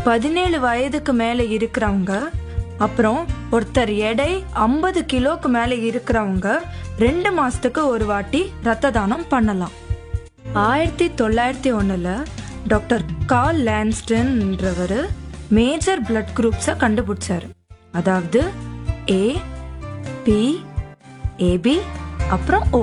பதினேழு வயதுக்கு மேலே இருக்கிறவங்க அப்புறம் ஒருத்தர் எடை ஐம்பது கிலோக்கு மேலே இருக்கிறவங்க ரெண்டு மாசத்துக்கு ஒரு வாட்டி ரத்த தானம் பண்ணலாம் ஆயிரத்தி தொள்ளாயிரத்தி ஒன்றில் டாக்டர் கால் லான்ஸ்டன்ன்றவர் மேஜர் பிளட் குரூப்ஸை கண்டுபிடிச்சாரு அதாவது ஏ பி ஏபி அப்புறம் ஓ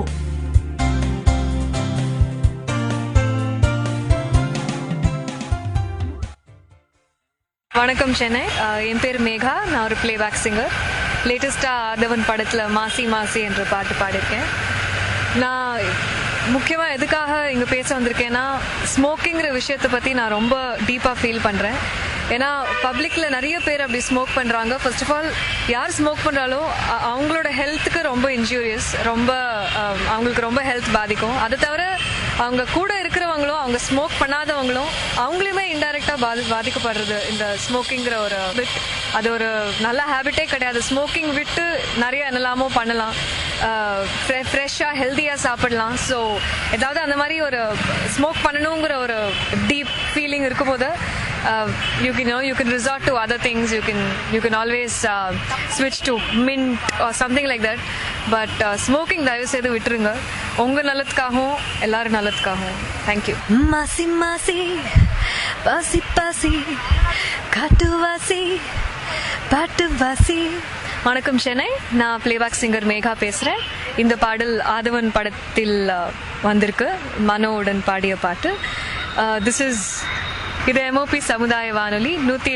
வணக்கம் சென்னை அஹ் என் பேர் மேகா நான் ஒரு பிளேபேக் சிங்கர் லேட்டஸ்ட்டாக ஆதவன் படத்தில் மாசி மாசி என்ற பாட்டு பாடியிருக்கேன் நான் முக்கியமாக எதுக்காக இங்கே பேச வந்திருக்கேன்னா ஸ்மோக்கிங்கிற விஷயத்தை பற்றி நான் ரொம்ப டீப்பாக ஃபீல் பண்ணுறேன் ஏன்னா பப்ளிக்கில் நிறைய பேர் அப்படி ஸ்மோக் பண்ணுறாங்க ஃபர்ஸ்ட் ஆஃப் ஆல் யார் ஸ்மோக் பண்ணுறாலோ அ- அவங்களோட ஹெல்த்துக்கு ரொம்ப இன்ஜூரியஸ் ரொம்ப அஹ், அவங்களுக்கு ரொம்ப ஹெல்த் பாதிக்கும் அதை தவிர அவங்க கூட இருக்கிறவங்களும் அவங்க ஸ்மோக் பண்ணாதவங்களும் அவங்களுமே இன்டைரக்டாக பாதி பாதிக்கப்படுறது இந்த ஸ்மோக்கிங்கிற ஒரு பிட் அது ஒரு நல்ல ஹேபிட்டே கிடையாது ஸ்மோக்கிங் விட்டு நிறைய என்னெல்லாமோ பண்ணலாம் ஃப்ரெஷ்ஷாக ஹெல்த்தியாக சாப்பிடலாம் ஸோ ஏதாவது அந்த மாதிரி ஒரு ஸ்மோக் பண்ணணுங்கிற ஒரு டீப் ஃபீலிங் இருக்கும்போது you can you can resort to other things you can you can always ஸ்விட்ச் to mint something like that but smoking தயவு செய்து விட்டுருங்க உங்கள் நல்லதுக்காகவும் எல்லாரும் நல்லதுக்காகவும் தேங்க்யூ மாசி மாசி பாசி பாசி காட்டுவாசி பாட்டுவாசி வணக்கம் சென்னை நான் பிளேபேக் சிங்கர் மேகா பேசுகிறேன் இந்த பாடல் ஆதவன் படத்தில் அஹ், வந்திருக்கு மனோவுடன் பாடிய பாட்டு திஸ் இஸ் இது எம்ஓபி சமுதாய வானொலி நூற்றி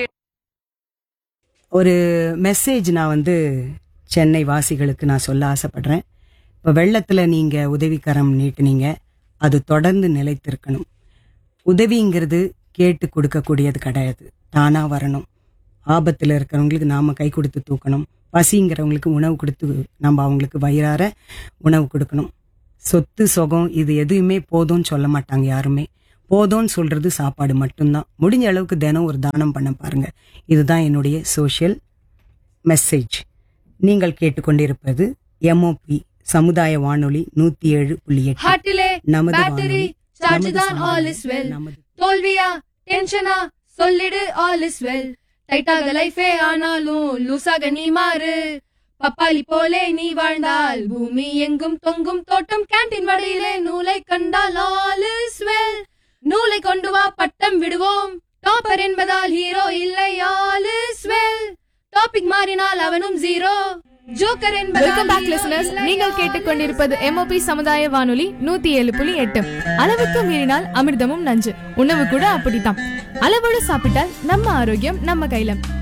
ஒரு மெசேஜ் நான் வந்து சென்னை வாசிகளுக்கு நான் சொல்ல ஆசைப்படுறேன் இப்போ வெள்ளத்தில் நீங்கள் உதவிக்கரம் நீட்டுனீங்க அது தொடர்ந்து நிலைத்திருக்கணும் உதவிங்கிறது கேட்டு கொடுக்கக்கூடியது கிடையாது தானாக வரணும் ஆபத்தில் இருக்கிறவங்களுக்கு நாம் கை கொடுத்து தூக்கணும் பசிங்கிறவங்களுக்கு உணவு கொடுத்து நம்ம அவங்களுக்கு வயிறார உணவு கொடுக்கணும் சொத்து சுகம் இது எதுவுமே போதும்னு சொல்ல மாட்டாங்க யாருமே போதும்னு சொல்றது சாப்பாடு மட்டும்தான் முடிஞ்ச அளவுக்கு தினம் ஒரு தானம் பண்ண பாருங்க இதுதான் என்னுடைய சோஷியல் மெசேஜ் நீங்கள் கேட்டுக்கொண்டிருப்பது எம்ஓபி சமுதாய வானொலி நூத்தி ஏழு புள்ளி எட்டு ஹார்ட்டிலே நமது பேட்டரி வானொலி, சார்ஜ் நமது தான் ஆல் சமுதாயம், இஸ் வெல் நமது தோல்வியா டென்ஷனா சொல்லிடு ஆல் இஸ் வெல் டைட்டாக லைஃபே ஆனாலும் லூசாக நீ மாறு பப்பாளி போலே நீ வாழ்ந்தால் பூமி எங்கும் தொங்கும் தோட்டம் கேண்டீன் வடையிலே நூலை கண்டால் ஆல் இஸ் வெல் நூலை கொண்டு வா பட்டம் விடுவோம் டாப்பர் என்பதால் ஹீரோ இல்லை ஆல் இஸ் வெல் டாபிக் மாறினால் அவனும் ஜீரோ ஜோக்கர் வெல்கம் பேக் என்பதால் லிசனர்ஸ் நீங்கள் கேட்டுக்கொண்டிருப்பது எம்ஓபி சமுதாய வானொலி நூத்தி ஏழு புள்ளி எட்டு அளவுக்கு மீறினால் அமிர்தமும் நஞ்சு உணவு கூட அப்படித்தான் அளவோடு சாப்பிட்டால் நம்ம ஆரோக்கியம் நம்ம கையில